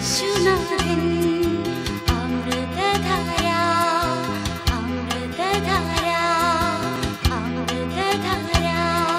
യേശുനാഥൻ അമൃതധാര അമൃതധാര അമൃതധാര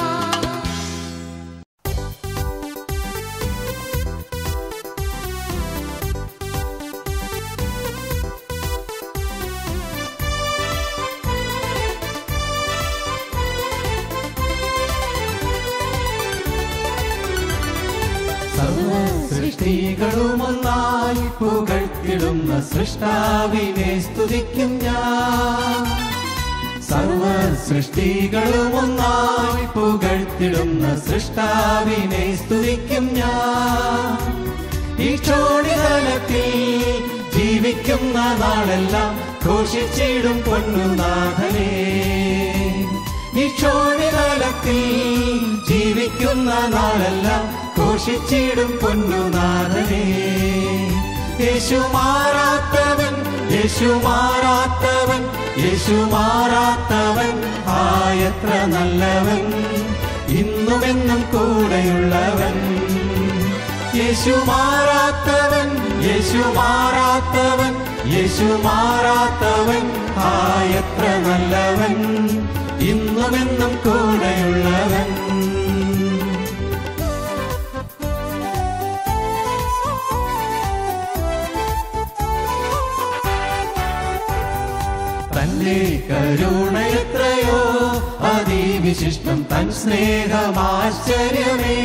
സർവ സൃഷ്ടികളുമൊന്നായി പുകഴ്ത്തിടുന്ന സൃഷ്ടാവിനെ സ്തുതിക്കും ഞാൻ സർവ സൃഷ്ടികളുമൊന്നായി പുകഴ്ത്തിടുന്ന സൃഷ്ടാവിനെ സ്തുതിക്കും ഞാൻ ഈ ചോടിതലത്തിൽ ജീവിക്കുന്ന നാളെല്ലാം ഘോഷിച്ചിടും പൊന്നുനാഥനേ ഈ ചോടിതലത്തിൽ ജീവിക്കുന്ന നാളെല്ലാം ഘോഷിച്ചിടും പൊന്നുനാഥനേ യേശു മാറാത്തവൻ യേശു മാറാത്തവൻ യേശു മാറാത്തവൻ ആയത്ര നല്ലവൻ ഇന്നുമെന്നും കൂടെയുള്ളവൻ യേശു മാറാത്തവൻ യേശു മാറാത്തവൻ യേശു മാറാത്തവൻ ആയത്ര നല്ലവൻ ഇന്നുമെന്നും കൂടെയുള്ളവൻ തന്റെ കരുണയത്രയോ അതിവിശിഷ്ടം തൻ സ്നേഹമാശ്ചര്യമേ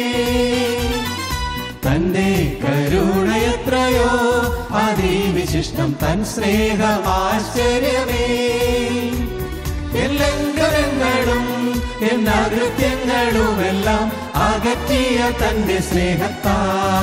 തന്റെ കരുണയത്രയോ അതിവിശിഷ്ടം തൻ സ്നേഹമാശ്ചര്യമേ എല്ലങ്കരങ്ങളും എന്നകൃത്യങ്ങളുമെല്ലാം അകറ്റിയ തന്റെ സ്നേഹത്താ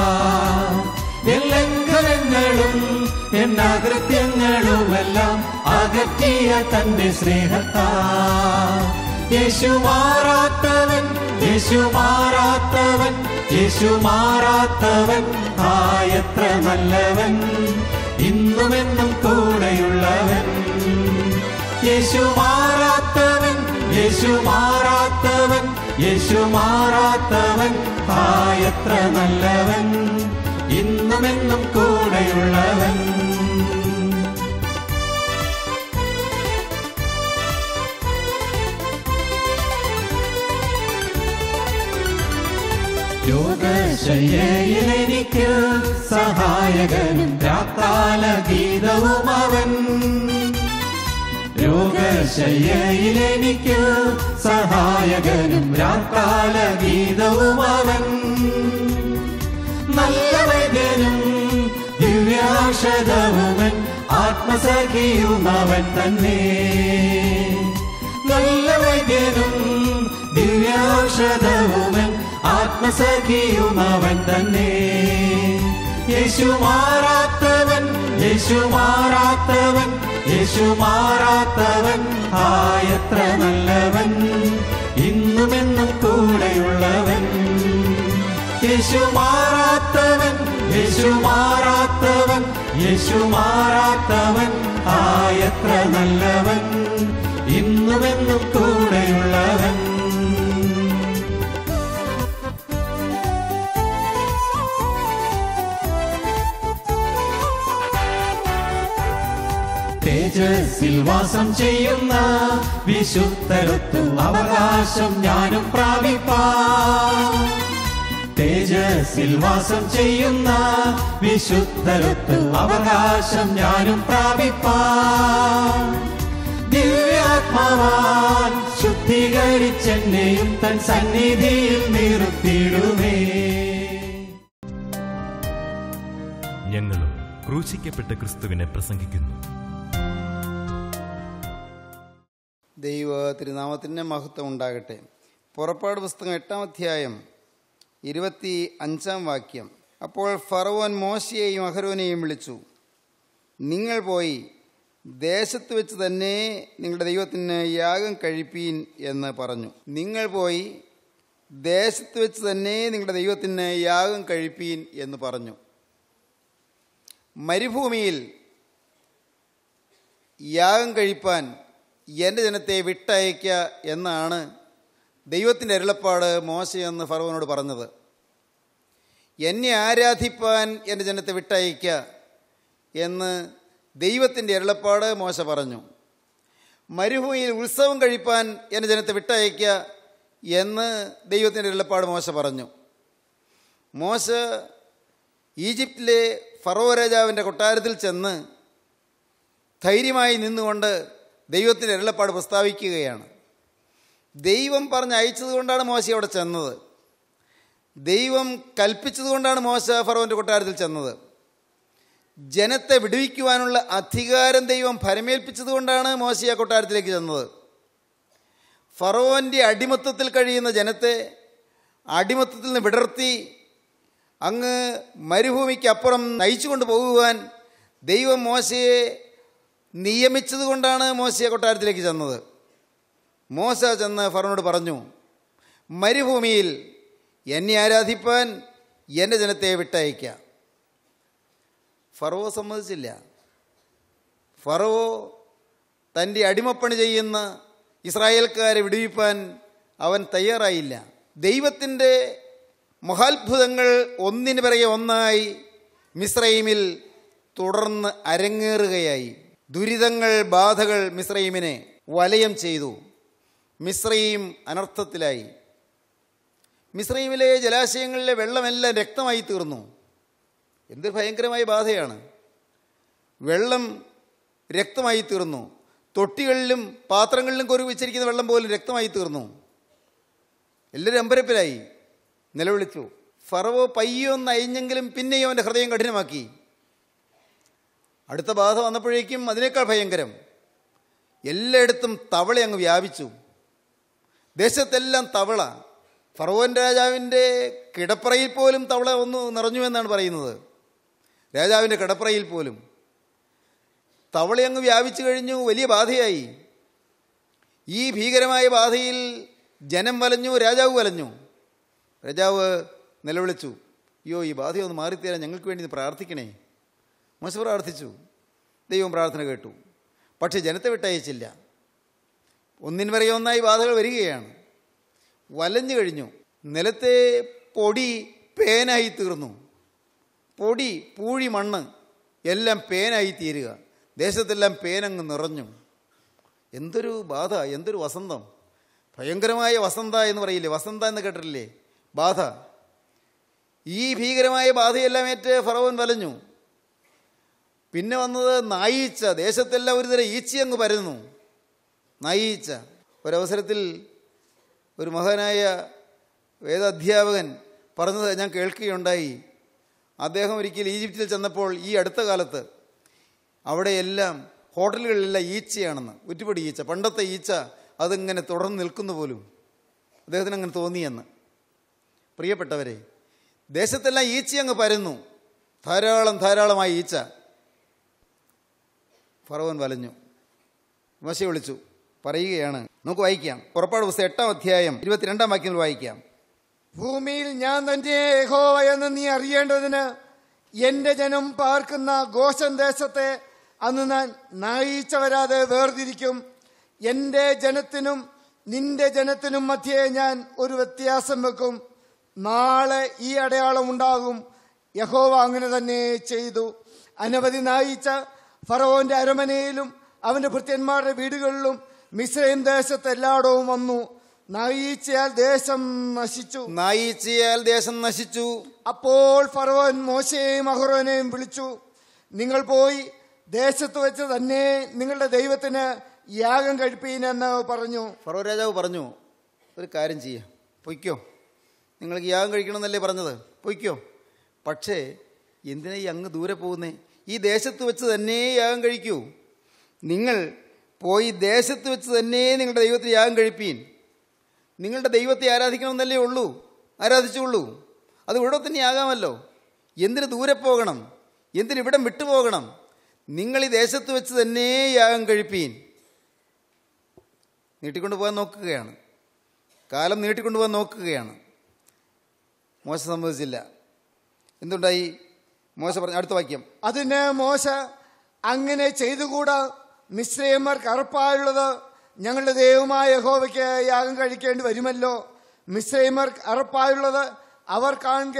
എല്ലങ്കരങ്ങളും എന്നകൃത്യങ്ങളുമെല്ലാം അകറ്റിയ തന്റെ സ്നേഹത്താ യേശു മാറാത്തവൻ യേശു മാറാത്തവൻ യേശു മാറാത്തവൻ ആയത്ര നല്ലവൻ ഇന്നുമെന്നും കൂടെയുള്ളവൻ യേശു മാറാത്തവൻ യേശു മാറാത്തവൻ യേശു മാറാത്തവൻ ആയത്ര നല്ലവൻ ഇന്നുമെന്നും കൂടെയുള്ളവൻ യോഗശയ്യയിലെനിക്ക് സഹായകനും രാക്കാല ഗീതവും അവൻ രോഗശയ്യയിലെനിക്ക് സഹായകനും രാക്കാല ഗീതവും അവൻ നല്ല വൈദ്യനും ദിവ്യാഷതവുമൻ ആത്മസഖിയും അവൻ തന്നെ നല്ല വൈദ്യനും ദിവ്യാഷതവുമൻ ആത്മസഖിയും അവൻ തന്നെ യേശു മാറാത്തവൻ യേശു മാറാത്തവൻ യേശു മാറാത്തവൻ ആയത്ര നല്ലവൻ ഇന്നുമെന്നും കൂടെയുള്ളവൻ യേശു മാറാത്തവൻ യേശു മാറാത്തവൻ യേശു മാറാത്തവൻ ആയത്ര നല്ലവൻ ഇന്നുമെന്നും കൂടെയുള്ളവൻ തേജസ്സിൽ വാസം ചെയ്യുന്ന വിശുദ്ധരത്തു അവകാശം ഞാനും പ്രാപിപ്പാ തേജസ്സിൽ വാസം ചെയ്യുന്ന വിശുദ്ധരത്തു അവകാശം ഞാനും പ്രാപിപ്പാ ദിവ്യാത്മാവാൻ ശുദ്ധീകരിച്ചെന്നെയും തൻ സന്നിധിയിൽ നിർത്തിയിടുമേ ഞങ്ങളും ക്രൂശിക്കപ്പെട്ട ക്രിസ്തുവിനെ പ്രസംഗിക്കുന്നു ദൈവ തിരുനാമത്തിൻ്റെ മഹത്വം ഉണ്ടാകട്ടെ പുറപ്പാട് പുസ്തകം എട്ടാം അധ്യായം ഇരുപത്തി അഞ്ചാം വാക്യം അപ്പോൾ ഫറവോൻ മോശയെയും അഹരോനെയും വിളിച്ചു നിങ്ങൾ പോയി ദേശത്ത് വെച്ച് തന്നെ നിങ്ങളുടെ ദൈവത്തിന് യാഗം കഴിപ്പീൻ എന്ന് പറഞ്ഞു നിങ്ങൾ പോയി ദേശത്ത് വെച്ച് തന്നെ നിങ്ങളുടെ ദൈവത്തിന് യാഗം കഴിപ്പീൻ എന്ന് പറഞ്ഞു മരുഭൂമിയിൽ യാഗം കഴിപ്പാൻ എൻ്റെ ജനത്തെ വിട്ടയക്കുക എന്നാണ് ദൈവത്തിൻ്റെ അരുളപ്പാട് മോശയെന്ന് ഫറവനോട് പറഞ്ഞത് എന്നെ ആരാധിപ്പാൻ എൻ്റെ ജനത്തെ വിട്ടയക്കുക എന്ന് ദൈവത്തിൻ്റെ അരുളപ്പാട് മോശ പറഞ്ഞു മരുഭൂമിയിൽ ഉത്സവം കഴിപ്പാൻ എൻ്റെ ജനത്തെ വിട്ടയക്കുക എന്ന് ദൈവത്തിൻ്റെ അരുളപ്പാട് മോശ പറഞ്ഞു മോശ ഈജിപ്തിലെ ഫറോ രാജാവിൻ്റെ കൊട്ടാരത്തിൽ ചെന്ന് ധൈര്യമായി നിന്നുകൊണ്ട് ദൈവത്തിൻ്റെ അരുളപ്പാട് പ്രസ്താവിക്കുകയാണ് ദൈവം പറഞ്ഞ് അയച്ചതുകൊണ്ടാണ് മോശ അവിടെ ചെന്നത് ദൈവം കൽപ്പിച്ചതുകൊണ്ടാണ് മോശ ഫറോൻ്റെ കൊട്ടാരത്തിൽ ചെന്നത് ജനത്തെ വിടുവിക്കുവാനുള്ള അധികാരം ദൈവം ഫരമേൽപ്പിച്ചതുകൊണ്ടാണ് മോശ ആ കൊട്ടാരത്തിലേക്ക് ചെന്നത് ഫറോൻ്റെ അടിമത്തത്തിൽ കഴിയുന്ന ജനത്തെ അടിമത്തത്തിൽ നിന്ന് വിടർത്തി അങ്ങ് മരുഭൂമിക്കപ്പുറം നയിച്ചുകൊണ്ട് പോകുവാൻ ദൈവം മോശയെ നിയമിച്ചതുകൊണ്ടാണ് മോശയെ കൊട്ടാരത്തിലേക്ക് ചെന്നത് മോശ ചെന്ന് ഫറോനോട് പറഞ്ഞു മരുഭൂമിയിൽ എന്നെ ആരാധിപ്പാൻ എൻ്റെ ജനത്തെ വിട്ടയക്കുക ഫറവോ സമ്മതിച്ചില്ല ഫറവോ തൻ്റെ അടിമപ്പണി ചെയ്യുന്ന ഇസ്രായേൽക്കാരെ വിടുവിപ്പാൻ അവൻ തയ്യാറായില്ല ദൈവത്തിൻ്റെ മഹാത്ഭുതങ്ങൾ ഒന്നിന് പിറകെ ഒന്നായി മിസ്രൈമിൽ തുടർന്ന് അരങ്ങേറുകയായി ദുരിതങ്ങൾ ബാധകൾ മിസ്രൈമിനെ വലയം ചെയ്തു മിസ്രൈം അനർത്ഥത്തിലായി മിസ്രൈമിലെ ജലാശയങ്ങളിലെ വെള്ളമെല്ലാം രക്തമായി തീർന്നു എന്ത് ഭയങ്കരമായ ബാധയാണ് വെള്ളം രക്തമായി തീർന്നു തൊട്ടികളിലും പാത്രങ്ങളിലും കൊരു വെച്ചിരിക്കുന്ന വെള്ളം പോലും രക്തമായി തീർന്നു എല്ലാവരും അമ്പരപ്പിലായി നിലവിളിച്ചു ഫറവോ പയ്യൊന്ന് അയഞ്ഞെങ്കിലും പിന്നെയും അവൻ്റെ ഹൃദയം കഠിനമാക്കി അടുത്ത ബാധ വന്നപ്പോഴേക്കും അതിനേക്കാൾ ഭയങ്കരം എല്ലായിടത്തും തവള അങ്ങ് വ്യാപിച്ചു ദേശത്തെല്ലാം തവള ഫറവോൻ രാജാവിൻ്റെ കിടപ്പറയിൽ പോലും തവള ഒന്ന് നിറഞ്ഞു എന്നാണ് പറയുന്നത് രാജാവിൻ്റെ കിടപ്പറയിൽ പോലും തവള അങ്ങ് വ്യാപിച്ചു കഴിഞ്ഞു വലിയ ബാധയായി ഈ ഭീകരമായ ബാധയിൽ ജനം വലഞ്ഞു രാജാവ് വലഞ്ഞു രാജാവ് നിലവിളിച്ചു അയ്യോ ഈ ബാധയൊന്ന് മാറിത്തരാൻ ഞങ്ങൾക്ക് വേണ്ടി ഇത് പ്രാർത്ഥിക്കണേ മോശ പ്രാർത്ഥിച്ചു ദൈവം പ്രാർത്ഥന കേട്ടു പക്ഷേ ജനത്തെ വിട്ടയച്ചില്ല ഒന്നിന് വരെ ഒന്നായി ബാധകൾ വരികയാണ് വലഞ്ഞു കഴിഞ്ഞു നിലത്തെ പൊടി പേനായി തീർന്നു പൊടി പൂഴി മണ്ണ് എല്ലാം പേനായി തീരുക ദേശത്തെല്ലാം പേനങ്ങ് നിറഞ്ഞു എന്തൊരു ബാധ എന്തൊരു വസന്തം ഭയങ്കരമായ വസന്ത എന്ന് പറയില്ലേ വസന്ത എന്ന് കേട്ടിട്ടില്ലേ ബാധ ഈ ഭീകരമായ ബാധയെല്ലാം ഏറ്റ് ഫറവൻ വലഞ്ഞു പിന്നെ വന്നത് നായീച്ച ദേശത്തെല്ലാം ഒരു തരം ഈച്ചയങ്ങ് പരന്നു നായീച്ച ഒരവസരത്തിൽ ഒരു മഹാനായ വേദാധ്യാപകൻ പറഞ്ഞത് ഞാൻ കേൾക്കുകയുണ്ടായി അദ്ദേഹം ഒരിക്കൽ ഈജിപ്തിൽ ചെന്നപ്പോൾ ഈ അടുത്ത കാലത്ത് അവിടെയെല്ലാം ഹോട്ടലുകളിലെല്ലാം ഈച്ചയാണെന്ന് ഉറ്റുപടി ഈച്ച പണ്ടത്തെ ഈച്ച അതിങ്ങനെ തുടർന്ന് നിൽക്കുന്നു പോലും അദ്ദേഹത്തിന് അങ്ങനെ തോന്നിയെന്ന് പ്രിയപ്പെട്ടവരെ ദേശത്തെല്ലാം ഈച്ച അങ്ങ് പരന്നു ധാരാളം ധാരാളമായി ഈച്ച ഫറവൻ വലഞ്ഞു മോശയെ വിളിച്ചു പറയുകയാണ് നമുക്ക് വായിക്കാം പുറപ്പാട് പുസ്തകം എട്ടാം അധ്യായം ഇരുപത്തിരണ്ടാം വാക്യത്തിൽ വായിക്കാം ഭൂമിയിൽ ഞാൻ തന്നെ യഹോവ എന്ന് നീ അറിയേണ്ടതിന് എന്റെ ജനം പാർക്കുന്ന ഗോശൻ ദേശത്തെ അന്ന് ഞാൻ നായിച്ച വരാതെ വേർതിരിക്കും എന്റെ ജനത്തിനും നിന്റെ ജനത്തിനും മധ്യേ ഞാൻ ഒരു വ്യത്യാസം വെക്കും നാളെ ഈ അടയാളം ഉണ്ടാകും യഹോവ അങ്ങനെ തന്നെ ചെയ്തു അനവധി നായിച്ച ഫറവോന്റെ അരമനയിലും അവന്റെ ഭൃത്യന്മാരുടെ വീടുകളിലും മിസ്രൈം ദേശത്ത് എല്ലായിടവും വന്നു നായീച്ചയാൽ ദേശം നശിച്ചു നായീച്ചയാൽ ദേശം നശിച്ചു അപ്പോൾ ഫറവോൻ മോശയെയും അഹ്റോനെയും വിളിച്ചു നിങ്ങൾ പോയി ദേശത്ത് വെച്ച് തന്നെ നിങ്ങളുടെ ദൈവത്തിന് യാഗം കഴിപ്പീനെന്ന് പറഞ്ഞു ഫറോ രാജാവ് പറഞ്ഞു ഒരു കാര്യം ചെയ്യാം പൊയ്ക്കോ നിങ്ങൾക്ക് യാഗം കഴിക്കണമെന്നല്ലേ പറഞ്ഞത് പൊയ്ക്കോ പക്ഷേ എന്തിനാ ഈ അങ്ങ് ദൂരെ പോകുന്നേ ഈ ദേശത്ത് വെച്ച് തന്നെ യാഗം കഴിക്കൂ നിങ്ങൾ പോയി ദേശത്ത് വെച്ച് തന്നെ നിങ്ങളുടെ ദൈവത്തിന് യാഗം കഴിപ്പീൻ നിങ്ങളുടെ ദൈവത്തെ ആരാധിക്കണമെന്നല്ലേ ഉള്ളൂ ആരാധിച്ചുള്ളൂ അത് ഇവിടെ തന്നെ ആകാമല്ലോ എന്തിന് ദൂരെ പോകണം എന്തിന് ഇവിടം വിട്ടുപോകണം നിങ്ങൾ ഈ ദേശത്ത് വെച്ച് തന്നെ യാഗം കഴിപ്പീൻ നീട്ടിക്കൊണ്ടു പോകാൻ നോക്കുകയാണ് കാലം നീട്ടിക്കൊണ്ടു പോകാൻ നോക്കുകയാണ് മോശ സമ്മതിച്ചില്ല എന്തുണ്ടായി മോശ പറഞ്ഞു അടുത്ത വാക്യം അതിന് മോശ അങ്ങനെ ചെയ്തുകൂടാ മിശ്രയന്മാർ കറുപ്പായുള്ളത് ഞങ്ങളുടെ ദൈവമായ യഹോവയ്ക്ക് യാഗം കഴിക്കേണ്ടി വരുമല്ലോ മിശ്രയന്മാർ അറപ്പായുള്ളത് അവർ കാണുക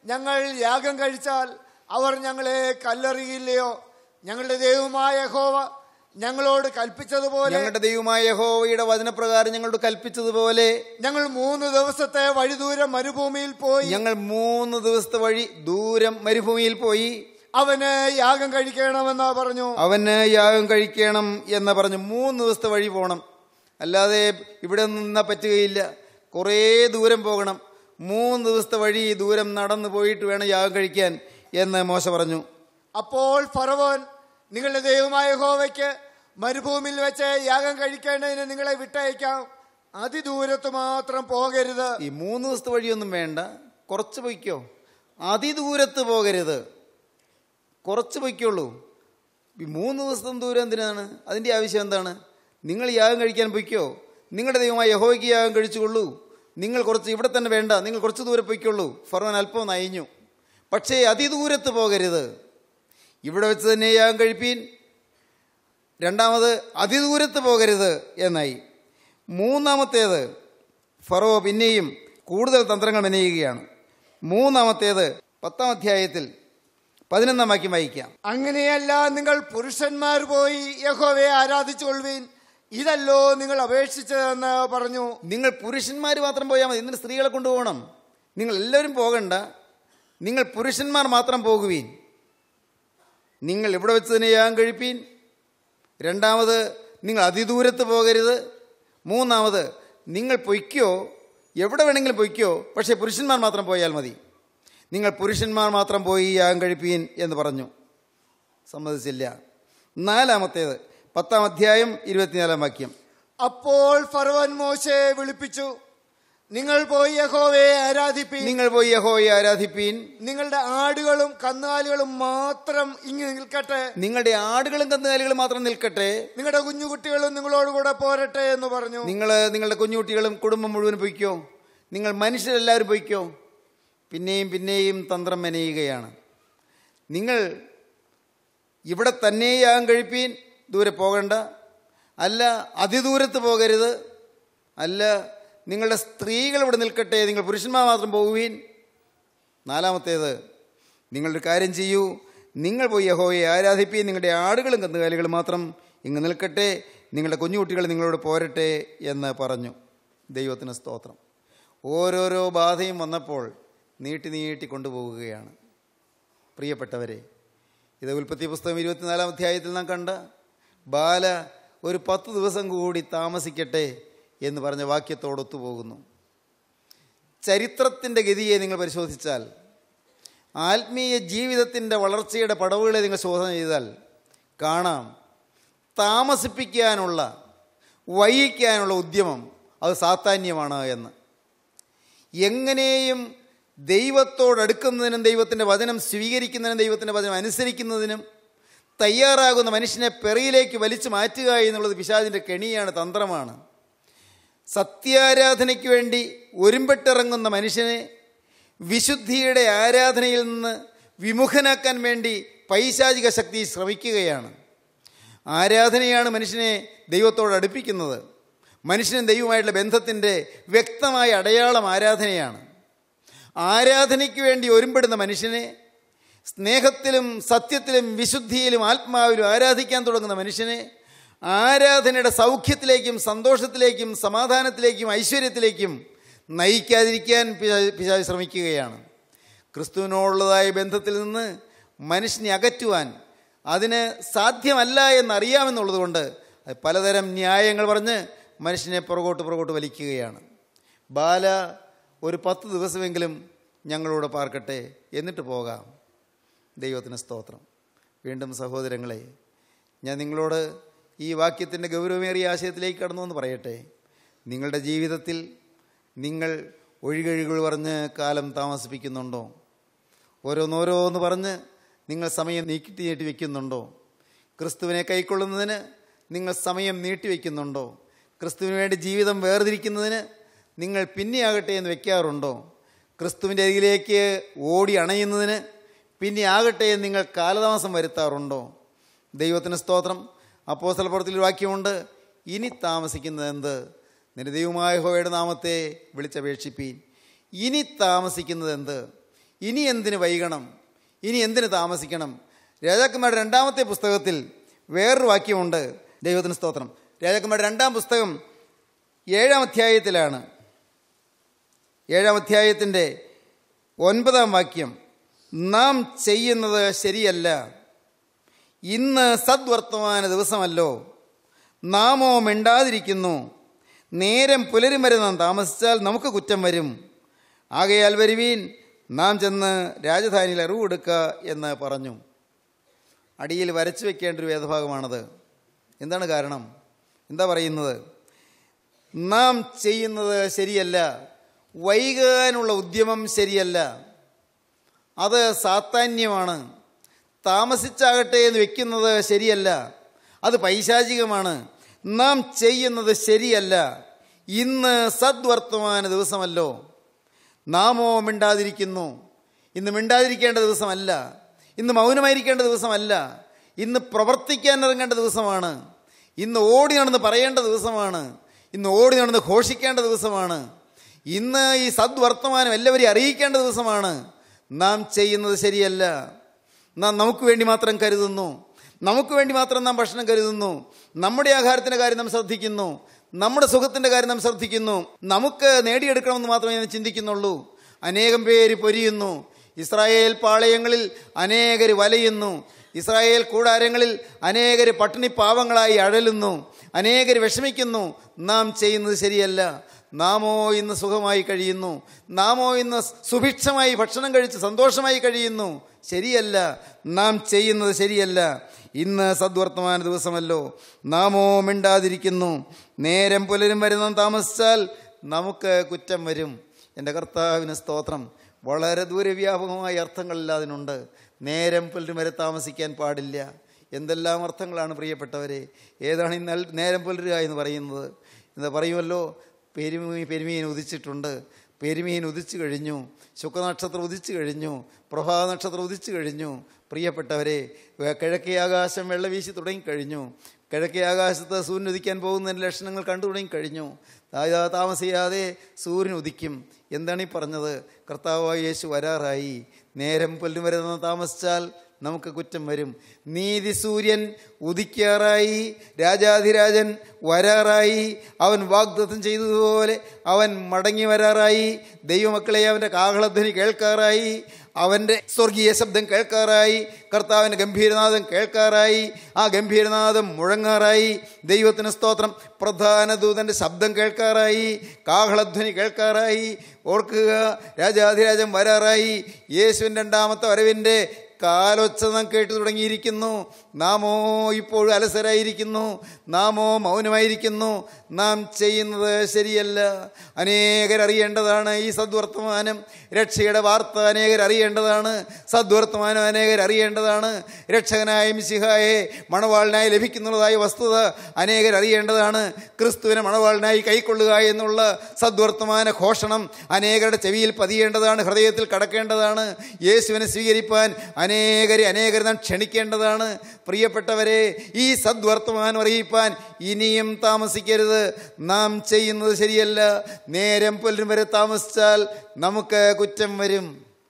ഞങ്ങൾ യാഗം കഴിച്ചാൽ അവർ ഞങ്ങളെ കല്ലെറിയില്ലയോ ഞങ്ങളുടെ ദൈവമായ യഹോവ ഞങ്ങളോട് കൽപ്പിച്ചതുപോലെ ഞങ്ങളുടെ ദൈവമായ യഹോവയുടെ വചനപ്രകാരം ഞങ്ങളോട് കൽപ്പിച്ചതുപോലെ ഞങ്ങൾ മൂന്ന് ദിവസത്തെ വഴിദൂരം മരുഭൂമിയിൽ പോയി ഞങ്ങൾ മൂന്ന് ദിവസത്തെ വഴി ദൂരം മരുഭൂമിയിൽ പോയി അവന് യാഗം കഴിക്കണമെന്ന് പറഞ്ഞു അവന് യാഗം കഴിക്കണം എന്ന് പറഞ്ഞു മൂന്ന് ദിവസത്തെ വഴി പോകണം അല്ലാതെ ഇവിടെ നിന്നാ പറ്റുകയില്ല കുറേ ദൂരം പോകണം മൂന്ന് ദിവസത്തെ വഴി ദൂരം നടന്നു പോയിട്ട് വേണം യാഗം കഴിക്കാൻ എന്ന് മോശ പറഞ്ഞു അപ്പോൾ ഫറവോൻ നിങ്ങളുടെ ദൈവമായ ഹോവയ്ക്ക് മരുഭൂമിയിൽ വെച്ച് യാഗം കഴിക്കേണ്ടതിന് നിങ്ങളെ വിട്ടയക്കാം അതിദൂരത്ത് മാത്രം പോകരുത് ഈ മൂന്ന് ദിവസത്തെ വഴിയൊന്നും വേണ്ട കുറച്ച് പൊയ്ക്കോ അതിദൂരത്ത് പോകരുത് കുറച്ച് പൊയ്ക്കുള്ളൂ ഈ മൂന്ന് ദിവസത്തെ ദൂരം എന്തിനാണ് അതിൻ്റെ ആവശ്യം എന്താണ് നിങ്ങൾ യാഗം കഴിക്കാൻ പൊയ്ക്കോ നിങ്ങളുടെ ദൈവമായ യഹോയ്ക്ക് യാഗം കഴിച്ചുകൊള്ളൂ നിങ്ങൾ കുറച്ച് ഇവിടെ തന്നെ വേണ്ട നിങ്ങൾ കുറച്ച് ദൂരെ പൊയ്ക്കുള്ളൂ ഫറവൻ അല്പം നയിഞ്ഞു പക്ഷേ അതിദൂരത്ത് പോകരുത് ഇവിടെ വെച്ച് തന്നെ യാഗം കഴിപ്പീൻ രണ്ടാമത് അതിദൂരത്ത് പോകരുത് എന്നായി മൂന്നാമത്തേത് ഫറോ പിന്നെയും കൂടുതൽ തന്ത്രങ്ങൾ മെനയുകയാണ് മൂന്നാമത്തേത് പത്താം അധ്യായത്തിൽ പതിനൊന്നാം വാക്യം വായിക്കാം അങ്ങനെയല്ല നിങ്ങൾ പുരുഷന്മാർ പോയി യഹോവയെ ആരാധിച്ചുകൊള്ളുവീൻ ഇതല്ലോ നിങ്ങൾ അപേക്ഷിച്ചതെന്ന് പറഞ്ഞു നിങ്ങൾ പുരുഷന്മാർ മാത്രം പോയാൽ മതി എന്നിട്ട് സ്ത്രീകളെ കൊണ്ടുപോകണം നിങ്ങൾ എല്ലാവരും പോകണ്ട നിങ്ങൾ പുരുഷന്മാർ മാത്രം പോകുവീൻ നിങ്ങൾ ഇവിടെ വെച്ച് തന്നെ യാഗം കഴിപ്പീൻ രണ്ടാമത് നിങ്ങൾ അതിദൂരത്ത് പോകരുത് മൂന്നാമത് നിങ്ങൾ പൊയ്ക്കോ എവിടെ വേണമെങ്കിലും പൊയ്ക്കോ പക്ഷേ പുരുഷന്മാർ മാത്രം പോയാൽ മതി നിങ്ങൾ പുരുഷന്മാർ മാത്രം പോയി യാഗം കഴിപ്പീൻ എന്ന് പറഞ്ഞു സമ്മതിച്ചില്ല നാലാമത്തേത് പത്താം അധ്യായം ഇരുപത്തിനാലാം വാക്യം അപ്പോൾ ഫറവൻ മോശയെ വിളിപ്പിച്ചു നിങ്ങൾ പോയി യഹോവയെ ആരാധിപ്പീൻ നിങ്ങൾ പോയി യഹോയെ ആരാധിപ്പീൻ നിങ്ങളുടെ ആടുകളും കന്നുകാലികളും മാത്രം ഇങ്ങ് നിൽക്കട്ടെ നിങ്ങളുടെ ആടുകളും കന്നുകാലികളും മാത്രം നിൽക്കട്ടെ നിങ്ങളുടെ കുഞ്ഞുകുട്ടികളും നിങ്ങളോടുകൂടെ പോരട്ടെ എന്ന് പറഞ്ഞു നിങ്ങൾ നിങ്ങളുടെ കുഞ്ഞുകുട്ടികളും കുടുംബം മുഴുവൻ പൊയ്ക്കോ നിങ്ങൾ മനുഷ്യരെല്ലാവരും പൊയ്ക്കോ പിന്നെയും പിന്നെയും തന്ത്രം മെനയുകയാണ് നിങ്ങൾ ഇവിടെ തന്നെയാകും കഴിപ്പീൻ ദൂരെ പോകണ്ട അല്ല അതിദൂരത്ത് പോകരുത് അല്ല നിങ്ങളുടെ സ്ത്രീകൾ ഇവിടെ നിൽക്കട്ടെ നിങ്ങൾ പുരുഷന്മാർ മാത്രം പോകുവീൻ നാലാമത്തേത് നിങ്ങളൊരു കാര്യം ചെയ്യൂ നിങ്ങൾ പോയി യഹോയെ ആരാധിപ്പീൻ നിങ്ങളുടെ ആടുകളും കന്നുകാലികളും മാത്രം ഇങ്ങ് നിൽക്കട്ടെ നിങ്ങളുടെ കുഞ്ഞുകുട്ടികൾ നിങ്ങളോട് പോരട്ടെ എന്ന് പറഞ്ഞു ദൈവത്തിന് സ്തോത്രം ഓരോരോ ബാധയും വന്നപ്പോൾ നീട്ടി നീട്ടി കൊണ്ടുപോവുകയാണ് പ്രിയപ്പെട്ടവരെ ഇത് ഉൽപ്പത്തി പുസ്തകം ഇരുപത്തിനാലാം അധ്യായത്തിൽ നാം കണ്ട ബാല ഒരു പത്ത് ദിവസം കൂടി താമസിക്കട്ടെ എന്ന് പറഞ്ഞ വാക്യത്തോടൊത്തു പോകുന്നു ചരിത്രത്തിൻ്റെ ഗതിയെ നിങ്ങൾ പരിശോധിച്ചാൽ ആത്മീയ ജീവിതത്തിൻ്റെ വളർച്ചയുടെ പടവുകളെ നിങ്ങൾ ശോധന ചെയ്താൽ കാണാം താമസിപ്പിക്കാനുള്ള വൈകിക്കാനുള്ള ഉദ്യമം അത് സാത്താന്യമാണ് എന്ന് എങ്ങനെയും ദൈവത്തോടടുക്കുന്നതിനും ദൈവത്തിൻ്റെ വചനം സ്വീകരിക്കുന്നതിനും ദൈവത്തിൻ്റെ വചനം അനുസരിക്കുന്നതിനും തയ്യാറാകുന്ന മനുഷ്യനെ പെറിയിലേക്ക് വലിച്ചു മാറ്റുക എന്നുള്ളത് പിശാചിൻ്റെ കെണിയാണ് തന്ത്രമാണ് സത്യാരാധനയ്ക്ക് വേണ്ടി ഒരുമ്പെട്ടിറങ്ങുന്ന മനുഷ്യനെ വിശുദ്ധിയുടെ ആരാധനയിൽ നിന്ന് വിമുഖനാക്കാൻ വേണ്ടി പൈശാചിക ശക്തി ശ്രമിക്കുകയാണ് ആരാധനയാണ് മനുഷ്യനെ ദൈവത്തോട് അടുപ്പിക്കുന്നത് മനുഷ്യനും ദൈവമായിട്ടുള്ള ബന്ധത്തിൻ്റെ വ്യക്തമായ അടയാളം ആരാധനയാണ് ആരാധനയ്ക്ക് വേണ്ടി ഒരുമ്പെടുന്ന മനുഷ്യനെ സ്നേഹത്തിലും സത്യത്തിലും വിശുദ്ധിയിലും ആത്മാവിലും ആരാധിക്കാൻ തുടങ്ങുന്ന മനുഷ്യനെ ആരാധനയുടെ സൗഖ്യത്തിലേക്കും സന്തോഷത്തിലേക്കും സമാധാനത്തിലേക്കും ഐശ്വര്യത്തിലേക്കും നയിക്കാതിരിക്കാൻ പിശാച് പിശാച് ശ്രമിക്കുകയാണ് ക്രിസ്തുവിനോടുള്ളതായ ബന്ധത്തിൽ നിന്ന് മനുഷ്യനെ അകറ്റുവാൻ അതിന് സാധ്യമല്ല എന്നറിയാമെന്നുള്ളത് കൊണ്ട് അത് പലതരം ന്യായങ്ങൾ പറഞ്ഞ് മനുഷ്യനെ പുറകോട്ട് പുറകോട്ട് വലിക്കുകയാണ് ബാല ഒരു പത്ത് ദിവസമെങ്കിലും ഞങ്ങളോട് പാർക്കട്ടെ എന്നിട്ട് പോകാം ദൈവത്തിന് സ്തോത്രം വീണ്ടും സഹോദരങ്ങളെ ഞാൻ നിങ്ങളോട് ഈ വാക്യത്തിൻ്റെ ഗൗരവമേറിയ ആശയത്തിലേക്ക് കടന്നു എന്ന് പറയട്ടെ നിങ്ങളുടെ ജീവിതത്തിൽ നിങ്ങൾ ഒഴികഴികൾ പറഞ്ഞ് കാലം താമസിപ്പിക്കുന്നുണ്ടോ ഓരോന്നോരോന്ന് പറഞ്ഞ് നിങ്ങൾ സമയം നീട്ടി നീട്ടി വയ്ക്കുന്നുണ്ടോ ക്രിസ്തുവിനെ കൈക്കൊള്ളുന്നതിന് നിങ്ങൾ സമയം നീട്ടി വയ്ക്കുന്നുണ്ടോ ക്രിസ്തുവിന് വേണ്ടി ജീവിതം വേർതിരിക്കുന്നതിന് നിങ്ങൾ പിന്നെയാകട്ടെ എന്ന് വെക്കാറുണ്ടോ ക്രിസ്തുവിൻ്റെ അരികിലേക്ക് ഓടി അണയുന്നതിന് പിന്നെ ആകട്ടെ എന്ന് നിങ്ങൾ കാലതാമസം വരുത്താറുണ്ടോ ദൈവത്തിന് സ്തോത്രം അപ്പോസ്തല പ്രവൃത്തിയിൽ ഒരു വാക്യമുണ്ട് ഇനി താമസിക്കുന്നത് എന്ത് നിന്റെ ദൈവമായ ഹോയുടെ നാമത്തെ വിളിച്ചപേക്ഷിപ്പീൻ ഇനി താമസിക്കുന്നത് എന്ത് ഇനി എന്തിന് വൈകണം ഇനി എന്തിന് താമസിക്കണം രാജാക്കന്മാരുടെ രണ്ടാമത്തെ പുസ്തകത്തിൽ വേറൊരു വാക്യമുണ്ട് ദൈവത്തിന് സ്തോത്രം രാജാക്കന്മാരുടെ രണ്ടാം പുസ്തകം ഏഴാം അധ്യായത്തിലാണ് ഏഴാം അധ്യായത്തിൻ്റെ ഒൻപതാം വാക്യം നാം ചെയ്യുന്നത് ശരിയല്ല ഇന്ന് സദ്വർത്തമാന ദിവസമല്ലോ നാമോ മിണ്ടാതിരിക്കുന്നു നേരം പുലരും വരെ നാം താമസിച്ചാൽ നമുക്ക് കുറ്റം വരും ആകയാൽ വരുവീൻ നാം ചെന്ന് രാജധാനിയിൽ അറിവെടുക്കുക എന്ന് പറഞ്ഞു അടിയിൽ വരച്ചു വെക്കേണ്ട ഒരു വേദഭാഗമാണത് എന്താണ് കാരണം എന്താ പറയുന്നത് നാം ചെയ്യുന്നത് ശരിയല്ല വൈകാനുള്ള ഉദ്യമം ശരിയല്ല അത് സാത്താന്യമാണ് താമസിച്ചാകട്ടെ എന്ന് വെക്കുന്നത് ശരിയല്ല അത് പൈശാചികമാണ് നാം ചെയ്യുന്നത് ശരിയല്ല ഇന്ന് സദ്വർത്തമാന ദിവസമല്ലോ നാമോ മിണ്ടാതിരിക്കുന്നു ഇന്ന് മിണ്ടാതിരിക്കേണ്ട ദിവസമല്ല ഇന്ന് മൗനമായിരിക്കേണ്ട ദിവസമല്ല ഇന്ന് പ്രവർത്തിക്കാൻ ഇറങ്ങേണ്ട ദിവസമാണ് ഇന്ന് ഓടി നടന്ന് പറയേണ്ട ദിവസമാണ് ഇന്ന് ഓടി നടന്ന് ഘോഷിക്കേണ്ട ദിവസമാണ് ഇന്ന് ഈ സദ്വർത്തമാനം എല്ലാവരെയും അറിയിക്കേണ്ട ദിവസമാണ് നാം ചെയ്യുന്നത് ശരിയല്ല നാം നമുക്ക് വേണ്ടി മാത്രം കരുതുന്നു നമുക്ക് വേണ്ടി മാത്രം നാം ഭക്ഷണം കരുതുന്നു നമ്മുടെ ആഹാരത്തിൻ്റെ കാര്യം നാം ശ്രദ്ധിക്കുന്നു നമ്മുടെ സുഖത്തിൻ്റെ കാര്യം നാം ശ്രദ്ധിക്കുന്നു നമുക്ക് നേടിയെടുക്കണമെന്ന് മാത്രമേ ഞാൻ ചിന്തിക്കുന്നുള്ളൂ അനേകം പേര് പൊരിയുന്നു ഇസ്രായേൽ പാളയങ്ങളിൽ അനേകർ വലയുന്നു ഇസ്രായേൽ കൂടാരങ്ങളിൽ അനേകർ പട്ടിണി പാവങ്ങളായി അഴലുന്നു അനേകർ വിഷമിക്കുന്നു നാം ചെയ്യുന്നത് ശരിയല്ല നാമോ ഇന്ന് സുഖമായി കഴിയുന്നു നാമോ ഇന്ന് സുഭിക്ഷമായി ഭക്ഷണം കഴിച്ച് സന്തോഷമായി കഴിയുന്നു ശരിയല്ല നാം ചെയ്യുന്നത് ശരിയല്ല ഇന്ന് സദ്വർത്തമാന ദിവസമല്ലോ നാമോ മിണ്ടാതിരിക്കുന്നു നേരം പുലരും വരെ നാം താമസിച്ചാൽ നമുക്ക് കുറ്റം വരും എൻ്റെ കർത്താവിന് സ്തോത്രം വളരെ ദൂരവ്യാപകമായ അർത്ഥങ്ങളിൽ അതിനുണ്ട് നേരം പുലരും വരെ താമസിക്കാൻ പാടില്ല എന്തെല്ലാം അർത്ഥങ്ങളാണ് പ്രിയപ്പെട്ടവരെ ഏതാണ് ഈ നൽ- നേരം പുലരുക എന്ന് പറയുന്നത് എന്താ പറയുമല്ലോ പെരുമീ പെരുമീൻ ഉദിച്ചിട്ടുണ്ട് പെരുമീൻ ഉദിച്ചു കഴിഞ്ഞു ശുക്രനക്ഷത്രം ഉദിച്ചു കഴിഞ്ഞു പ്രഭാത നക്ഷത്രം ഉദിച്ചു കഴിഞ്ഞു പ്രിയപ്പെട്ടവരെ വേ- കിഴക്കേ ആകാശം വെള്ള വീശി തുടങ്ങിക്കഴിഞ്ഞു കിഴക്കേ ആകാശത്ത് സൂര്യൻ ഉദിക്കാൻ പോകുന്നതിൻ്റെ ലക്ഷണങ്ങൾ കണ്ടു തുടങ്ങിക്കഴിഞ്ഞു താ- താമസിയാതെ സൂര്യൻ ഉദിക്കും എന്താണ് ഈ പറഞ്ഞത് കർത്താവായ യേശു വരാറായി നേരം പുല്ലും വരെ നിന്ന് താമസിച്ചാൽ നമുക്ക് കുറ്റം വരും നീതി സൂര്യൻ ഉദിക്കാറായി രാജാധിരാജൻ വരാറായി അവൻ വാഗ്ദത്തം ചെയ്തതുപോലെ അവൻ മടങ്ങി വരാറായി ദൈവമക്കളെ അവൻ്റെ കാഹളധ്വനി കേൾക്കാറായി അവൻ്റെ സ്വർഗീയ ശബ്ദം കേൾക്കാറായി കർത്താവിൻ്റെ ഗംഭീരനാഥം കേൾക്കാറായി ആ ഗംഭീരനാഥം മുഴങ്ങാറായി ദൈവത്തിന് സ്തോത്രം പ്രധാന ദൂതൻ്റെ ശബ്ദം കേൾക്കാറായി കാഹളധ്വനി കേൾക്കാറായി ഓർക്കുക രാജാധിരാജൻ വരാറായി യേശുവിൻ്റെ രണ്ടാമത്തെ വരവിൻ്റെ കാലൊച്ച നാം കേട്ടു തുടങ്ങിയിരിക്കുന്നു നാമോ ഇപ്പോഴും അലസരായിരിക്കുന്നു നാമോ മൗനമായിരിക്കുന്നു നാം ചെയ്യുന്നത് ശരിയല്ല അനേകർ അറിയേണ്ടതാണ് ഈ സദ്വർത്തമാനം രക്ഷയുടെ വാർത്ത അനേകർ അറിയേണ്ടതാണ് സദ്വർത്തമാനം അനേകർ അറിയേണ്ടതാണ് രക്ഷകനായ മിശിഹായെ മണവാളിനായി ലഭിക്കുന്നുള്ളതായ വസ്തുത അനേകർ അറിയേണ്ടതാണ് ക്രിസ്തുവിനെ മണവാളിനായി കൈക്കൊള്ളുക എന്നുള്ള സദ്വർത്തമാന ഘോഷണം അനേകരുടെ ചെവിയിൽ പതിയേണ്ടതാണ് ഹൃദയത്തിൽ കടക്കേണ്ടതാണ് യേശുവിനെ സ്വീകരിപ്പാൻ അനേകരെ അനേകരെ നാം ക്ഷണിക്കേണ്ടതാണ് പ്രിയപ്പെട്ടവരെ ഈ സദ്വർത്തമാനം അറിയിപ്പാൻ ഇനിയും താമസിക്കരുത് നാം ചെയ്യുന്നത് ശരിയല്ല നേരം പുലരും വരെ താമസിച്ചാൽ നമുക്ക് കുറ്റം വരും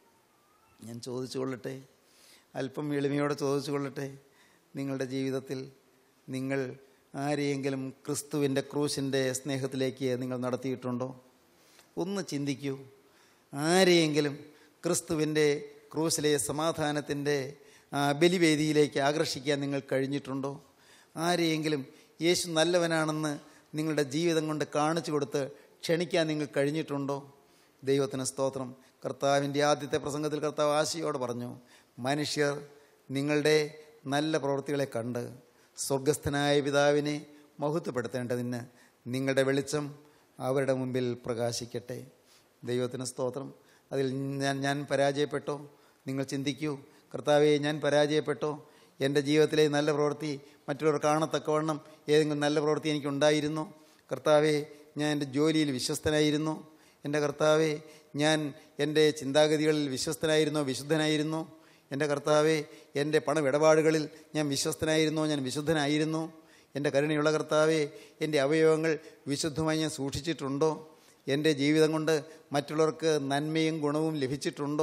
ഞാൻ ചോദിച്ചു കൊള്ളട്ടെ അല്പം എളിമയോടെ ചോദിച്ചു കൊള്ളട്ടെ നിങ്ങളുടെ ജീവിതത്തിൽ നിങ്ങൾ ആരെയെങ്കിലും ക്രിസ്തുവിൻ്റെ ക്രൂശിൻ്റെ സ്നേഹത്തിലേക്ക് നിങ്ങൾ നടത്തിയിട്ടുണ്ടോ ഒന്ന് ചിന്തിക്കൂ ആരെയെങ്കിലും ക്രിസ്തുവിൻ്റെ ക്രൂശിലെ സമാധാനത്തിൻ്റെ ആ, ബലിവേദിയിലേക്ക് ആകർഷിക്കാൻ നിങ്ങൾ കഴിഞ്ഞിട്ടുണ്ടോ ആരെയെങ്കിലും യേശു നല്ലവനാണെന്ന് നിങ്ങളുടെ ജീവിതം കൊണ്ട് കാണിച്ചു കൊടുത്ത് ക്ഷണിക്കാൻ നിങ്ങൾ കഴിഞ്ഞിട്ടുണ്ടോ ദൈവത്തിന് സ്തോത്രം കർത്താവിൻ്റെ ആദ്യത്തെ പ്രസംഗത്തിൽ കർത്താവ് ആശയോട് പറഞ്ഞു മനുഷ്യർ നിങ്ങളുടെ നല്ല പ്രവൃത്തികളെ കണ്ട് സ്വർഗസ്ഥനായ പിതാവിനെ മഹത്വപ്പെടുത്തേണ്ടതിന് നിങ്ങളുടെ വെളിച്ചം അവരുടെ മുമ്പിൽ പ്രകാശിക്കട്ടെ ദൈവത്തിന് സ്തോത്രം അതിൽ ഞാൻ ഞാൻ പരാജയപ്പെട്ടോ നിങ്ങൾ ചിന്തിക്കൂ കർത്താവെ ഞാൻ പരാജയപ്പെട്ടോ എൻ്റെ ജീവിതത്തിലെ നല്ല പ്രവൃത്തി മറ്റുള്ളവർ കാണത്തക്കവണ്ണം ഏതെങ്കിലും നല്ല പ്രവൃത്തി എനിക്കുണ്ടായിരുന്നോ കർത്താവെ ഞാൻ എൻ്റെ ജോലിയിൽ വിശ്വസ്തനായിരുന്നു എൻ്റെ കർത്താവെ ഞാൻ എൻ്റെ ചിന്താഗതികളിൽ വിശ്വസ്തനായിരുന്നോ വിശുദ്ധനായിരുന്നോ എൻ്റെ കർത്താവെ എൻ്റെ പണമിടപാടുകളിൽ ഞാൻ വിശ്വസ്തനായിരുന്നോ ഞാൻ വിശുദ്ധനായിരുന്നോ എൻ്റെ കരുണയുള്ള കർത്താവെ എൻ്റെ അവയവങ്ങൾ വിശുദ്ധമായി ഞാൻ സൂക്ഷിച്ചിട്ടുണ്ടോ എൻ്റെ ജീവിതം കൊണ്ട് മറ്റുള്ളവർക്ക് നന്മയും ഗുണവും ലഭിച്ചിട്ടുണ്ടോ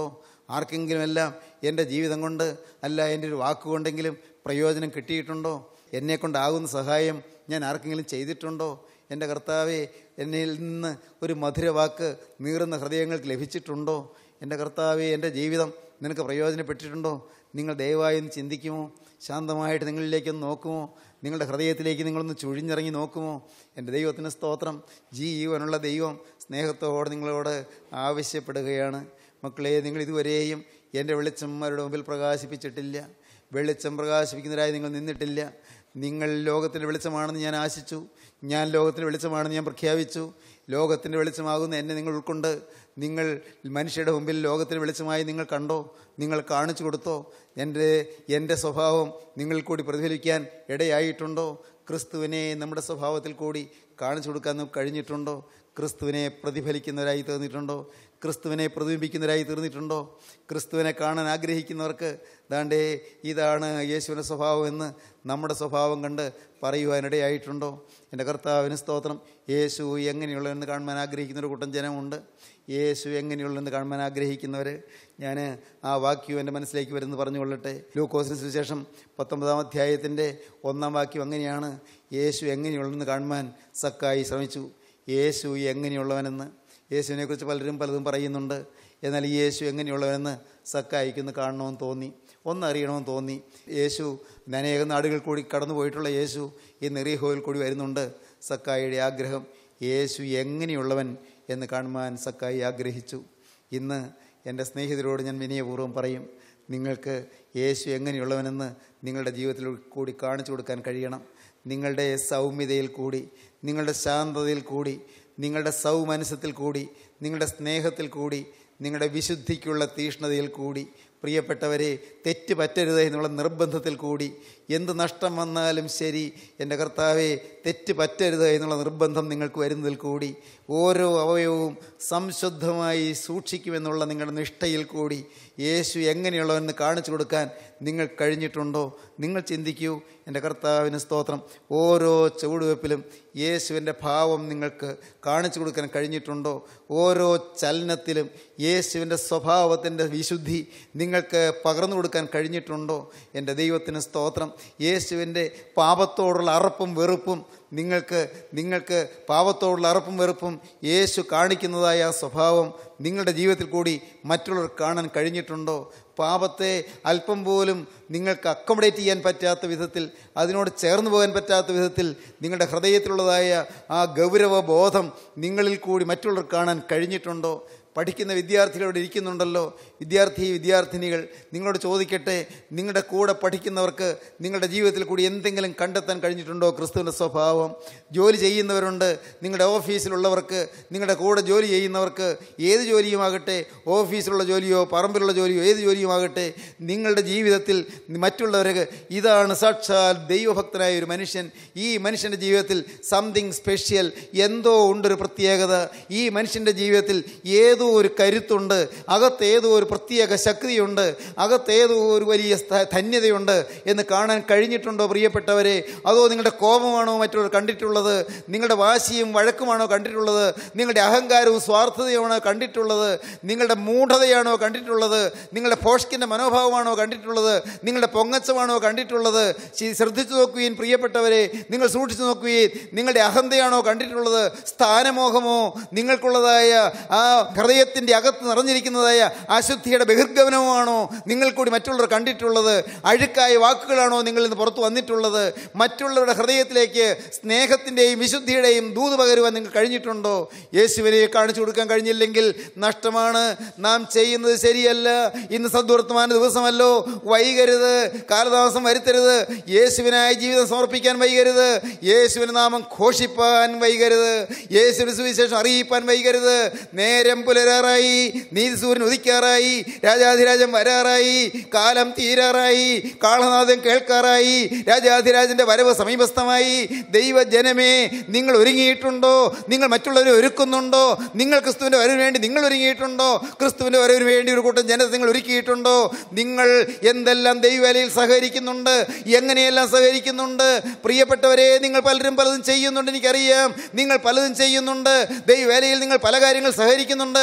ആർക്കെങ്കിലും എല്ലാം എൻ്റെ ജീവിതം കൊണ്ട് അല്ല എൻ്റെ ഒരു വാക്കുകൊണ്ടെങ്കിലും പ്രയോജനം കിട്ടിയിട്ടുണ്ടോ എന്നെ കൊണ്ടാകുന്ന സഹായം ഞാൻ ആർക്കെങ്കിലും ചെയ്തിട്ടുണ്ടോ എൻ്റെ കർത്താവെ എന്നിൽ നിന്ന് ഒരു മധുരവാക്ക് നീറുന്ന ഹൃദയങ്ങൾക്ക് ലഭിച്ചിട്ടുണ്ടോ എൻ്റെ കർത്താവെ എൻ്റെ ജീവിതം നിനക്ക് പ്രയോജനപ്പെട്ടിട്ടുണ്ടോ നിങ്ങൾ ദയവായി ഒന്ന് ചിന്തിക്കുമോ ശാന്തമായിട്ട് നിങ്ങളിലേക്കൊന്ന് നോക്കുമോ നിങ്ങളുടെ ഹൃദയത്തിലേക്ക് നിങ്ങളൊന്ന് ചുഴിഞ്ഞിറങ്ങി നോക്കുമോ എൻ്റെ ദൈവത്തിന് സ്തോത്രം ജീവനുള്ള ദൈവം സ്നേഹത്തോടെ നിങ്ങളോട് ആവശ്യപ്പെടുകയാണ് മക്കളെ നിങ്ങൾ ഇതുവരെയും എൻ്റെ വെളിച്ചം അവരുടെ മുമ്പിൽ പ്രകാശിപ്പിച്ചിട്ടില്ല വെളിച്ചം പ്രകാശിപ്പിക്കുന്നതിനായി നിങ്ങൾ നിന്നിട്ടില്ല നിങ്ങൾ ലോകത്തിൻ്റെ വെളിച്ചമാണെന്ന് ഞാൻ ആശിച്ചു ഞാൻ ലോകത്തിൻ്റെ വെളിച്ചമാണെന്ന് ഞാൻ പ്രഖ്യാപിച്ചു ലോകത്തിൻ്റെ വെളിച്ചമാകുന്ന എന്നെ നിങ്ങൾ ഉൾക്കൊണ്ട് നിങ്ങൾ മനുഷ്യരുടെ മുമ്പിൽ ലോകത്തിൻ്റെ വെളിച്ചമായി നിങ്ങൾ കണ്ടോ നിങ്ങൾ കാണിച്ചു കൊടുത്തോ എൻ്റെ എൻ്റെ സ്വഭാവം നിങ്ങളിൽ കൂടി പ്രതിഫലിക്കാൻ ഇടയായിട്ടുണ്ടോ ക്രിസ്തുവിനെ നമ്മുടെ സ്വഭാവത്തിൽ കൂടി കാണിച്ചു കൊടുക്കാൻ നമുക്ക് കഴിഞ്ഞിട്ടുണ്ടോ ക്രിസ്തുവിനെ പ്രതിഫലിക്കുന്നവരായി തീർന്നിട്ടുണ്ടോ ക്രിസ്തുവിനെ പ്രതിബിംബിക്കുന്നവരായി തീർന്നിട്ടുണ്ടോ ക്രിസ്തുവിനെ കാണാൻ ആഗ്രഹിക്കുന്നവർക്ക് ദാണ്ടേ ഇതാണ് യേശുവിൻ്റെ സ്വഭാവം എന്ന് നമ്മുടെ സ്വഭാവം കണ്ട് പറയുവാനിടയായിട്ടുണ്ടോ എൻ്റെ കർത്താവിന് സ്തോത്രം യേശു എങ്ങനെയുള്ളതെന്ന് കാണുവാൻ ആഗ്രഹിക്കുന്ന ഒരു കൂട്ടം ജനമുണ്ട് യേശു എങ്ങനെയുള്ളതെന്ന് കാണുവാൻ ആഗ്രഹിക്കുന്നവർ ഞാൻ ആ വാക്യം എൻ്റെ മനസ്സിലേക്ക് വരുന്നു പറഞ്ഞുകൊള്ളട്ടെ ലൂക്കോസിന് സുവിശേഷം പത്തൊമ്പതാം അധ്യായത്തിൻ്റെ ഒന്നാം വാക്യം അങ്ങനെയാണ് യേശു എങ്ങനെയുള്ളതെന്ന് കാണുവാൻ സക്കായി ശ്രമിച്ചു യേശു എങ്ങനെയുള്ളവനെന്ന് യേശുവിനെക്കുറിച്ച് പലരും പലതും പറയുന്നുണ്ട് എന്നാൽ ഈ യേശു എങ്ങനെയുള്ളവനെന്ന് സക്കായിക്കൊന്ന് കാണണമെന്ന് തോന്നി ഒന്നറിയണമെന്ന് തോന്നി യേശു അനേകം നാടുകൾ കൂടി കടന്നു പോയിട്ടുള്ള യേശു ഈ നെറിയഹോയിൽ കൂടി വരുന്നുണ്ട് സക്കായിയുടെ ആഗ്രഹം യേശു എങ്ങനെയുള്ളവൻ എന്ന് കാണുവാൻ സക്കായി ആഗ്രഹിച്ചു ഇന്ന് എൻ്റെ സ്നേഹിതരോട് ഞാൻ വിനയപൂർവ്വം പറയും നിങ്ങൾക്ക് യേശു എങ്ങനെയുള്ളവനെന്ന് നിങ്ങളുടെ ജീവിതത്തിൽ കൂടി കാണിച്ചു കൊടുക്കാൻ കഴിയണം നിങ്ങളുടെ സൗമ്യതയിൽ കൂടി നിങ്ങളുടെ ശാന്തതയിൽ കൂടി നിങ്ങളുടെ സൗമനസ്സത്തിൽ കൂടി നിങ്ങളുടെ സ്നേഹത്തിൽ കൂടി നിങ്ങളുടെ വിശുദ്ധിക്കുള്ള തീഷ്ണതയിൽ കൂടി പ്രിയപ്പെട്ടവരെ തെറ്റ് പറ്റരുത് എന്നുള്ള നിർബന്ധത്തിൽ കൂടി എന്ത് നഷ്ടം വന്നാലും ശരി എൻ്റെ കർത്താവെ തെറ്റ് പറ്റരുത് എന്നുള്ള നിർബന്ധം നിങ്ങൾക്ക് വരുന്നതിൽ കൂടി ഓരോ അവയവവും സംശുദ്ധമായി സൂക്ഷിക്കുമെന്നുള്ള നിങ്ങളുടെ നിഷ്ഠയിൽ കൂടി യേശു എങ്ങനെയുള്ളവെന്ന് കാണിച്ചു കൊടുക്കാൻ നിങ്ങൾ കഴിഞ്ഞിട്ടുണ്ടോ നിങ്ങൾ ചിന്തിക്കൂ എൻ്റെ കർത്താവിന് സ്തോത്രം ഓരോ ചുവടുവെപ്പിലും യേശുവിൻ്റെ ഭാവം നിങ്ങൾക്ക് കാണിച്ചു കൊടുക്കാൻ കഴിഞ്ഞിട്ടുണ്ടോ ഓരോ ചലനത്തിലും യേശുവിൻ്റെ സ്വഭാവത്തിൻ്റെ വിശുദ്ധി നിങ്ങൾക്ക് പകർന്നു കൊടുക്കാൻ കഴിഞ്ഞിട്ടുണ്ടോ എൻ്റെ ദൈവത്തിന് സ്തോത്രം യേശുവിൻ്റെ പാപത്തോടുള്ള അറപ്പും വെറുപ്പും നിങ്ങൾക്ക് നിങ്ങൾക്ക് പാപത്തോടുള്ള അറപ്പും വെറുപ്പും യേശു കാണിക്കുന്നതായ ആ സ്വഭാവം നിങ്ങളുടെ ജീവിതത്തിൽ കൂടി മറ്റുള്ളവർ കാണാൻ കഴിഞ്ഞിട്ടുണ്ടോ പാപത്തെ അല്പം പോലും നിങ്ങൾക്ക് അക്കോമഡേറ്റ് ചെയ്യാൻ പറ്റാത്ത വിധത്തിൽ അതിനോട് ചേർന്ന് പോകാൻ പറ്റാത്ത വിധത്തിൽ നിങ്ങളുടെ ഹൃദയത്തിലുള്ളതായ ആ ഗൗരവ ബോധം നിങ്ങളിൽ കൂടി മറ്റുള്ളവർ കാണാൻ കഴിഞ്ഞിട്ടുണ്ടോ പഠിക്കുന്ന വിദ്യാർത്ഥികളോട് ഇരിക്കുന്നുണ്ടല്ലോ വിദ്യാർത്ഥി വിദ്യാർത്ഥിനികൾ നിങ്ങളോട് ചോദിക്കട്ടെ നിങ്ങളുടെ കൂടെ പഠിക്കുന്നവർക്ക് നിങ്ങളുടെ ജീവിതത്തിൽ കൂടി എന്തെങ്കിലും കണ്ടെത്താൻ കഴിഞ്ഞിട്ടുണ്ടോ ക്രിസ്തുവിൻ്റെ സ്വഭാവം ജോലി ചെയ്യുന്നവരുണ്ട് നിങ്ങളുടെ ഓഫീസിലുള്ളവർക്ക് നിങ്ങളുടെ കൂടെ ജോലി ചെയ്യുന്നവർക്ക് ഏത് ജോലിയുമാകട്ടെ ഓഫീസിലുള്ള ജോലിയോ പറമ്പിലുള്ള ജോലിയോ ഏത് ജോലിയുമാകട്ടെ നിങ്ങളുടെ ജീവിതത്തിൽ മറ്റുള്ളവർക്ക് ഇതാണ് സാക്ഷാൽ ദൈവഭക്തനായ ഒരു മനുഷ്യൻ ഈ മനുഷ്യൻ്റെ ജീവിതത്തിൽ സംതിങ് സ്പെഷ്യൽ എന്തോ ഉണ്ടൊരു പ്രത്യേകത ഈ മനുഷ്യൻ്റെ ജീവിതത്തിൽ ഏതോ ഒരു കരുത്തുണ്ട് അകത്ത് ഏതോ ഒരു പ്രത്യേക ശക്തിയുണ്ട് അകത്ത് ഏതോ ഒരു വലിയ സ്ഥ- ധന്യതയുണ്ട് എന്ന് കാണാൻ കഴിഞ്ഞിട്ടുണ്ടോ പ്രിയപ്പെട്ടവരെ അതോ നിങ്ങളുടെ കോപമാണോ മറ്റുള്ളവർ കണ്ടിട്ടുള്ളത് നിങ്ങളുടെ വാശിയും വഴക്കുമാണോ കണ്ടിട്ടുള്ളത് നിങ്ങളുടെ അഹങ്കാരവും സ്വാർത്ഥതയുമാണോ കണ്ടിട്ടുള്ളത് നിങ്ങളുടെ മൂഢതയാണോ കണ്ടിട്ടുള്ളത് നിങ്ങളുടെ ഫോഷ്കിൻ്റെ മനോഭാവമാണോ കണ്ടിട്ടുള്ളത് നിങ്ങളുടെ പൊങ്ങച്ചമാണോ കണ്ടിട്ടുള്ളത് ശി- ശ്രദ്ധിച്ചു നോക്കുകയും പ്രിയപ്പെട്ടവരെ നിങ്ങൾ സൂക്ഷിച്ചു നോക്കുകയും നിങ്ങളുടെ അഹന്തയാണോ കണ്ടിട്ടുള്ളത് സ്ഥാനമോഹമോ നിങ്ങൾക്കുള്ളതായ ആ ഹൃദയത്തിൻ്റെ അകത്ത് നിറഞ്ഞിരിക്കുന്നതായ അശുദ്ധിയുടെ ബഹിർഗമനമാണോ നിങ്ങൾ കൂടി മറ്റുള്ളവർ കണ്ടിട്ടുള്ളത് അഴുക്കായ വാക്കുകളാണോ നിങ്ങളിൽ നിന്ന് പുറത്തു വന്നിട്ടുള്ളത് മറ്റുള്ളവരുടെ ഹൃദയത്തിലേക്ക് സ്നേഹത്തിൻ്റെയും വിശുദ്ധിയുടെയും ദൂത് പകരുവാൻ നിങ്ങൾ കഴിഞ്ഞിട്ടുണ്ടോ യേശുവിനെ കാണിച്ചു കൊടുക്കാൻ കഴിഞ്ഞില്ലെങ്കിൽ നഷ്ടമാണ് നാം ചെയ്യുന്നത് ശരിയല്ല ഇന്ന് സദ്വർത്തമാന ദിവസമല്ലോ വൈകരുത് കാലതാമസം വരുത്തരുത് യേശുവിനായി ജീവിതം സമർപ്പിക്കാൻ വൈകരുത് യേശുവിന് നാമം ഘോഷിപ്പാൻ വൈകരുത് യേശുവിന് സുവിശേഷം അറിയിപ്പാൻ വൈകരുത് നേരം പുലരാറായി നീതിസൂര്യൻ ഉദിക്കാറായി രാജാധിരാജൻ വരാറായി കാലം തീരാറായി കാളനാഥൻ കേൾക്കാറായി രാജാധിരാജന്റെ വരവ് സമീപസ്ഥമായി ദൈവജനമേ നിങ്ങൾ ഒരുങ്ങിയിട്ടുണ്ടോ നിങ്ങൾ മറ്റുള്ളവരെ ഒരുക്കുന്നുണ്ടോ നിങ്ങൾ ക്രിസ്തുവിന്റെ വരവിന് വേണ്ടി നിങ്ങൾ ഒരുങ്ങിയിട്ടുണ്ടോ ക്രിസ്തുവിന്റെ വരവിന് വേണ്ടി ഒരു കൂട്ടം ജനത നിങ്ങൾ ഒരുക്കിയിട്ടുണ്ടോ നിങ്ങൾ എന്തെല്ലാം ദൈവവേലയിൽ സഹകരിക്കുന്നുണ്ട് എങ്ങനെയെല്ലാം സഹകരിക്കുന്നുണ്ട് പ്രിയപ്പെട്ടവരെ നിങ്ങൾ പലരും പലതും ചെയ്യുന്നുണ്ട് എനിക്കറിയാം നിങ്ങൾ പലതും ചെയ്യുന്നുണ്ട് ദൈവവേലയിൽ നിങ്ങൾ പല കാര്യങ്ങൾ സഹകരിക്കുന്നുണ്ട്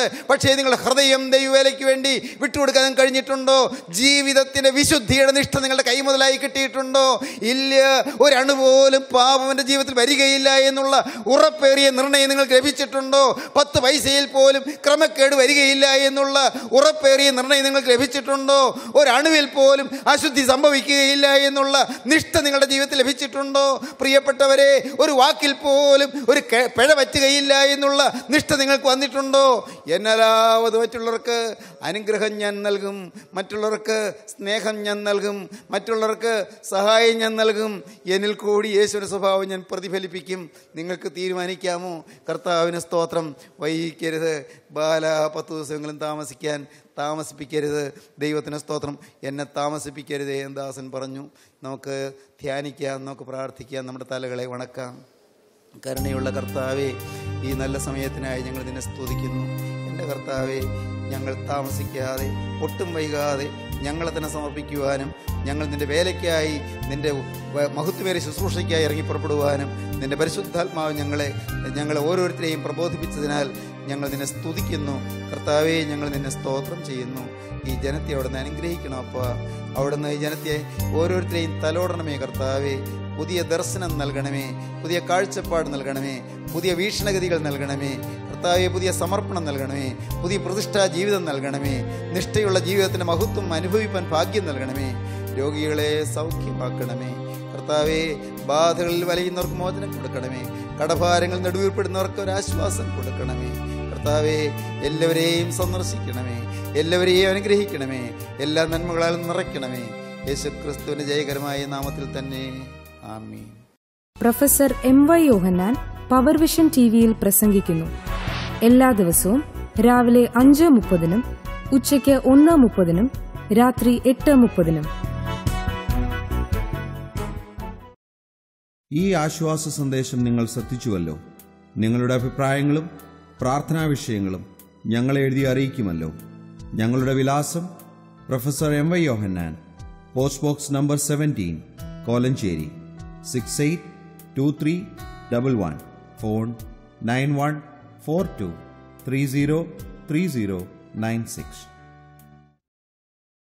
പക്ഷേ നിങ്ങളുടെ ഹൃദയം ദൈവവേലയ്ക്ക് വേണ്ടി വിട്ടുകൊടുക്കാൻ കഴിഞ്ഞിട്ടുണ്ടോ ജീവിതത്തിന്റെ വിശുദ്ധിയുടെ നിഷ്ഠ നിങ്ങളുടെ കൈ മുതലായി കിട്ടിയിട്ടുണ്ടോ ഇല്ല ഒരണു പോലും പാപം എൻ്റെ ജീവിതത്തിൽ വരികയില്ല എന്നുള്ള ഉറപ്പേറിയ നിർണയം നിങ്ങൾക്ക് ലഭിച്ചിട്ടുണ്ടോ പത്ത് പൈസയിൽ പോലും ക്രമക്കേട് വരികയില്ല എന്നുള്ള ഉറപ്പേറിയ നിർണയം നിങ്ങൾക്ക് ലഭിച്ചിട്ടുണ്ടോ ഒരണുവിൽ പോലും അശുദ്ധി സംഭവിക്കുകയില്ല എന്നുള്ള നിഷ്ഠ നിങ്ങളുടെ ജീവിതത്തിൽ ലഭിച്ചിട്ടുണ്ടോ പ്രിയപ്പെട്ടവരെ ഒരു വാക്കിൽ പോലും ഒരു കെ- പിഴ പറ്റുകയില്ല എന്നുള്ള നിഷ്ഠ നിങ്ങൾക്ക് വന്നിട്ടുണ്ടോ എന്നാലാവത് മറ്റുള്ളവർക്ക് അനുഗ്രഹം ഞാൻ നൽകും മറ്റുള്ളവർക്ക് സ്നേഹം ഞാൻ നൽകും മറ്റുള്ളവർക്ക് സഹായം ഞാൻ നൽകും എന്നിൽ കൂടി യേശുവിൻ്റെ സ്വഭാവം ഞാൻ പ്രതിഫലിപ്പിക്കും നിങ്ങൾക്ക് തീരുമാനിക്കാമോ കർത്താവിന് സ്തോത്രം വൈകിക്കരുത് ബാല പത്ത് ദിവസമെങ്കിലും താമസിക്കാൻ താമസിപ്പിക്കരുത് ദൈവത്തിന് സ്തോത്രം എന്നെ താമസിപ്പിക്കരുതേ എന്ന് ദാസൻ പറഞ്ഞു നമുക്ക് ധ്യാനിക്കാം നമുക്ക് പ്രാർത്ഥിക്കാം നമ്മുടെ തലകളെ വണക്കാം കരുണയുള്ള കർത്താവെ ഈ നല്ല സമയത്തിനായി ഞങ്ങൾ നിന്നെ സ്തുതിക്കുന്നു എൻ്റെ കർത്താവെ ഞങ്ങൾ താമസിക്കാതെ ഒട്ടും വൈകാതെ ഞങ്ങളെ തന്നെ സമർപ്പിക്കുവാനും ഞങ്ങൾ നിന്റെ വേലയ്ക്കായി നിന്റെ വ- മഹത്വമേറിയ ശുശ്രൂഷയ്ക്കായി ഇറങ്ങി പുറപ്പെടുവാനും നിന്റെ പരിശുദ്ധാത്മാവ് ഞങ്ങളെ ഞങ്ങളെ ഓരോരുത്തരെയും പ്രബോധിപ്പിച്ചതിനാൽ ഞങ്ങൾ നിന്നെ സ്തുതിക്കുന്നു കർത്താവെ ഞങ്ങൾ നിന്നെ സ്തോത്രം ചെയ്യുന്നു ഈ ജനത്തെ അവിടുന്ന് അനുഗ്രഹിക്കണം അപ്പ അവിടുന്ന് ഈ ജനത്തെ ഓരോരുത്തരെയും തലോടണമേ കർത്താവെ പുതിയ ദർശനം നൽകണമേ പുതിയ കാഴ്ചപ്പാട് നൽകണമേ പുതിയ വീക്ഷണഗതികൾ നൽകണമേ കർത്താവെ പുതിയ സമർപ്പണം നൽകണമേ പുതിയ പ്രതിഷ്ഠാ ജീവിതം നൽകണമേ നിഷ്ഠയുള്ള ജീവിതത്തിന്റെ മഹത്വം അനുഭവിപ്പാൻ ഭാഗ്യം നൽകണമേ രോഗികളെ സൗഖ്യമാക്കണമേ കർത്താവെ ബാധകളിൽ വലയുന്നവർക്ക് മോചനം കൊടുക്കണമേ കടഭാരങ്ങൾ നെടുവീർപ്പെടുന്നവർക്ക് ഒരു ആശ്വാസം കൊടുക്കണമേ കർത്താവെ എല്ലാവരെയും സന്ദർശിക്കണമേ എല്ലാവരെയും അനുഗ്രഹിക്കണമേ എല്ലാ നന്മകളാലും നിറയ്ക്കണമേ യേശു ക്രിസ്തുവിന്റെ ജയകരമായ നാമത്തിൽ തന്നെ ആമീൻ professor M Y Yohannan power vision T വിയിൽ പ്രസംഗിക്കുന്നു എല്ലാ ദിവസവും രാവിലെ അഞ്ച് മുപ്പതിനും ഉച്ചയ്ക്ക് ഒന്ന് മുപ്പതിനും രാത്രി എട്ട് മുപ്പതിനും ഈ ആശ്വാസ സന്ദേശം നിങ്ങൾ ശ്രദ്ധിച്ചുവല്ലോ നിങ്ങളുടെ അഭിപ്രായങ്ങളും പ്രാർത്ഥനാ വിഷയങ്ങളും ഞങ്ങളെ എഴുതി അറിയിക്കുമല്ലോ ഞങ്ങളുടെ വിലാസം professor M Y Yohannan post box number seventeen Kolenchery six eight two three double one phone nine one four two three zero three zero nine six